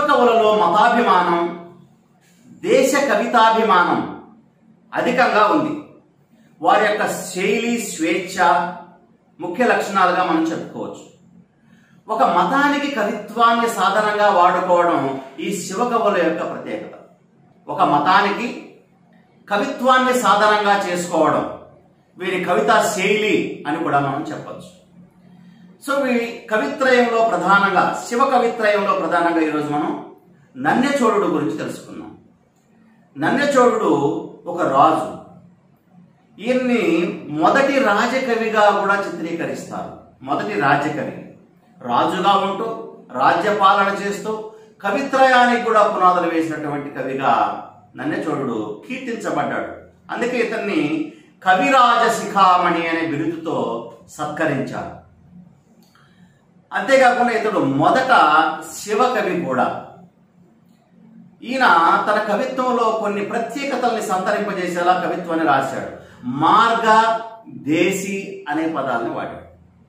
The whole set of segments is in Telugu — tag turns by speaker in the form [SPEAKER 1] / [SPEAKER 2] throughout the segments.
[SPEAKER 1] కవులలో మతాభిమానం దేశ కవితాభిమానం అధికంగా ఉంది వారి యొక్క శైలి స్వేచ్ఛ ముఖ్య లక్షణాలుగా మనం చెప్పుకోవచ్చు ఒక మతానికి కవిత్వాన్ని సాధనంగా వాడుకోవడం ఈ శివకవుల యొక్క ప్రత్యేకత ఒక మతానికి కవిత్వాన్ని సాధనంగా చేసుకోవడం వీరి కవితా శైలి అని కూడా మనం చెప్పచ్చు సో వీరి కవిత్రయంలో ప్రధానంగా శివ కవిత్రయంలో ప్రధానంగా ఈరోజు మనం నన్నెచోడుడు గురించి తెలుసుకుందాం నన్నెచోడుడు ఒక రాజు ఈయన్ని మొదటి రాజకవిగా కూడా చిత్రీకరిస్తారు మొదటి రాజకవి రాజుగా ఉంటూ రాజ్యపాలన చేస్తూ కవిత్రయానికి కూడా పునాదులు వేసినటువంటి కవిగా నన్నెచోడుడు కీర్తించబడ్డాడు అందుకే ఇతన్ని కవిరాజ శిఖామణి అనే బిరుదుతో సత్కరించారు అంతేకాకుండా ఇతడు మొదట శివకవి కూడా ఈయన తన కవిత్వంలో కొన్ని ప్రత్యేకతల్ని సంతరింపజేసేలా కవిత్వాన్ని రాశాడు మార్గ దేశి అనే పదాలను వాడాడు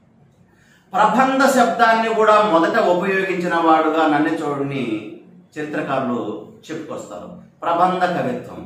[SPEAKER 1] ప్రబంధ శబ్దాన్ని కూడా మొదట ఉపయోగించిన వాడుగా నన్నెచోడుని చరిత్రకారులు చెప్పుకొస్తారు ప్రబంధ కవిత్వం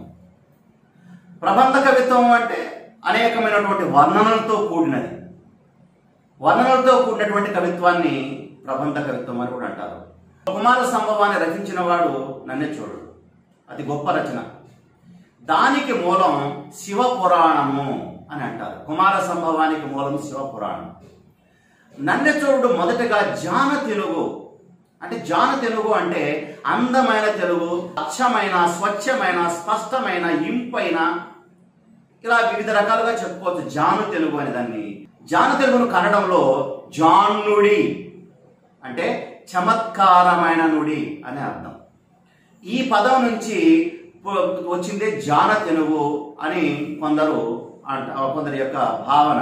[SPEAKER 1] ప్రబంధ కవిత్వం అంటే అనేకమైనటువంటి వర్ణనలతో కూడినది వర్ణనలతో కూడినటువంటి కవిత్వాన్ని ప్రబంధ కవిత్వం అని కూడా అంటారు కుమార సంభవాన్ని రచించిన వాడు నన్నెచోడుడు అది గొప్ప రచన దానికి మూలం శివ పురాణము అని అంటారు కుమార సంభవానికి మూలం శివ పురాణం నన్నెచోడుడు మొదటగా జాన తెలుగు అంటే జాన తెలుగు అంటే అందమైన తెలుగు అచ్చమైన స్వచ్ఛమైన స్పష్టమైన ఇంపైన ఇలా వివిధ రకాలుగా చెప్పుకోవచ్చు జాను తెలుగు అనే దాన్ని జాన తెలుగును కన్నడంలో జానుడి అంటే చమత్కారమైన నుడి అని అర్థం ఈ పదం నుంచి పు- వచ్చిందే జాన తెలుగు అని కొందరు అంట కొందరి యొక్క భావన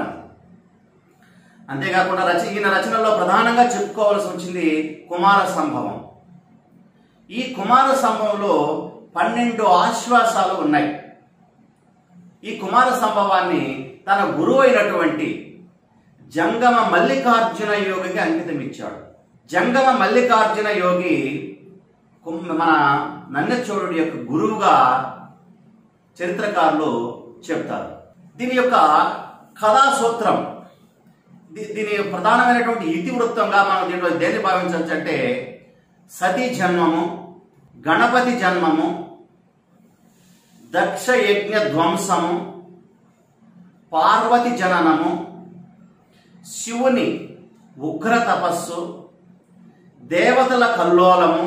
[SPEAKER 1] అంతేకాకుండా రచ ఈయన రచనలో ప్రధానంగా చెప్పుకోవాల్సి వచ్చింది కుమార సంభవం ఈ కుమార సంభవంలో పన్నెండు ఆశ్వాసాలు ఉన్నాయి ఈ కుమార సంభవాన్ని తన గురువు అయినటువంటి జంగమ మల్లికార్జున యోగికి అంకితం ఇచ్చాడు జంగమ మల్లికార్జున యోగి కుం- మన నన్నచోడుడి యొక్క గురువుగా చరిత్రకారులు చెప్తారు దీని యొక్క కథా సూత్రం దీ- దీని ప్రధానమైనటువంటి ఇతివృత్తంగా మనం దీంట్లో దేన్ని భావించవచ్చు అంటే సతీ జన్మము గణపతి జన్మము దక్ష యజ్ఞ ధ్వంసము పార్వతి జననము శివుని ఉగ్ర తపస్సు దేవతల కల్లోలము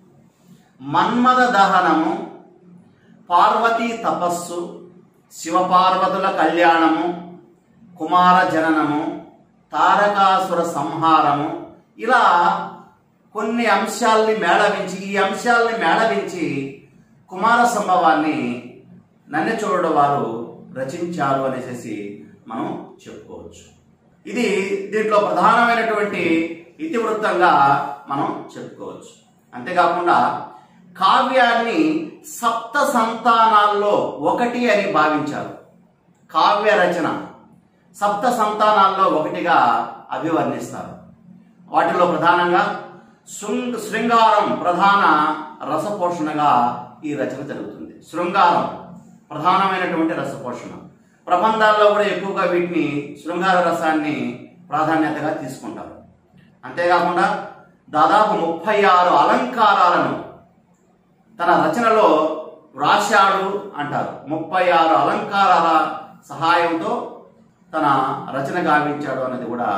[SPEAKER 1] మన్మద దహనము పార్వతీ తపస్సు శివపార్వతుల కళ్యాణము కుమార జననము తారకాసుర సంహారము ఇలా కొన్ని అంశాల్ని మేళవించి ఈ అంశాల్ని మేళవించి కుమార సంభవాన్ని నన్నెచోడు వారు రచించారు అనేసి మనం చెప్పుకోవచ్చు ఇది దీంట్లో ప్రధానమైనటువంటి ఇతివృత్తంగా మనం చెప్పుకోవచ్చు అంతేకాకుండా కావ్యాన్ని సప్త సంతానాల్లో ఒకటి అని భావించారు కావ్య రచన సప్త సంతానాల్లో ఒకటిగా అభివర్ణిస్తారు వాటిలో ప్రధానంగా శృంగ శృంగారం ప్రధాన రసపోషణగా ఈ రచన జరుగుతుంది శృంగారం ప్రధానమైనటువంటి రసపోషణ ప్రబంధాల్లో కూడా ఎక్కువగా వీటిని శృంగార రసాన్ని ప్రాధాన్యతగా తీసుకుంటారు అంతేకాకుండా దాదాపు ముప్పై ఆరు అలంకారాలను తన రచనలో వ్రాశాడు అంటారు ముప్పై ఆరు అలంకారాల సహాయంతో తన రచన గావించాడు అన్నది కూడా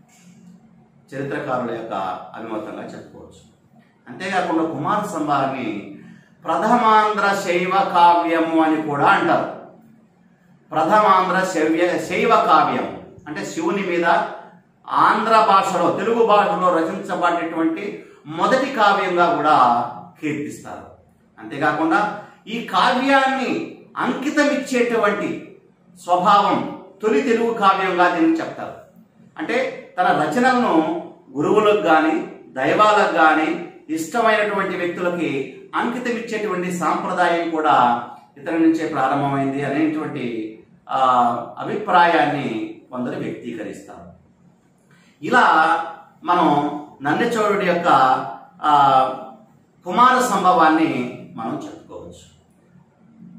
[SPEAKER 1] చరిత్రకారుల యొక్క అభిమతంగా చెప్పుకోవచ్చు అంతేకాకుండా కుమార సంభారాన్ని ప్రథమాంధ్ర శైవ కావ్యము అని కూడా అంటారు ప్రథమాంధ్ర శైవ్య శైవ కావ్యం అంటే శివుని మీద ఆంధ్ర భాషలో తెలుగు భాషలో రచించబడినటువంటి మొదటి కావ్యంగా కూడా కీర్తిస్తారు అంతేకాకుండా ఈ కావ్యాన్ని అంకితం ఇచ్చేటువంటి స్వభావం తొలి తెలుగు కావ్యంగా దీన్ని చెప్తారు అంటే తన రచనలను గురువులకు కానీ దైవాలకు కానీ ఇష్టమైనటువంటి వ్యక్తులకి అంకితం ఇచ్చేటువంటి సాంప్రదాయం కూడా ఇతని నుంచే ప్రారంభమైంది అనేటువంటి ఆ, అభిప్రాయాన్ని కొందరు వ్యక్తీకరిస్తారు ఇలా మనం నన్నెచోడుడి యొక్క ఆ, కుమార సంభవాన్ని మనం చెప్పుకోవచ్చు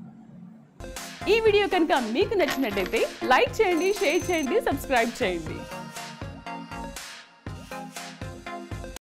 [SPEAKER 2] ఈ వీడియో కనుక మీకు నచ్చినట్టయితే లైక్ చేయండి షేర్ చేయండి సబ్స్క్రైబ్ చేయండి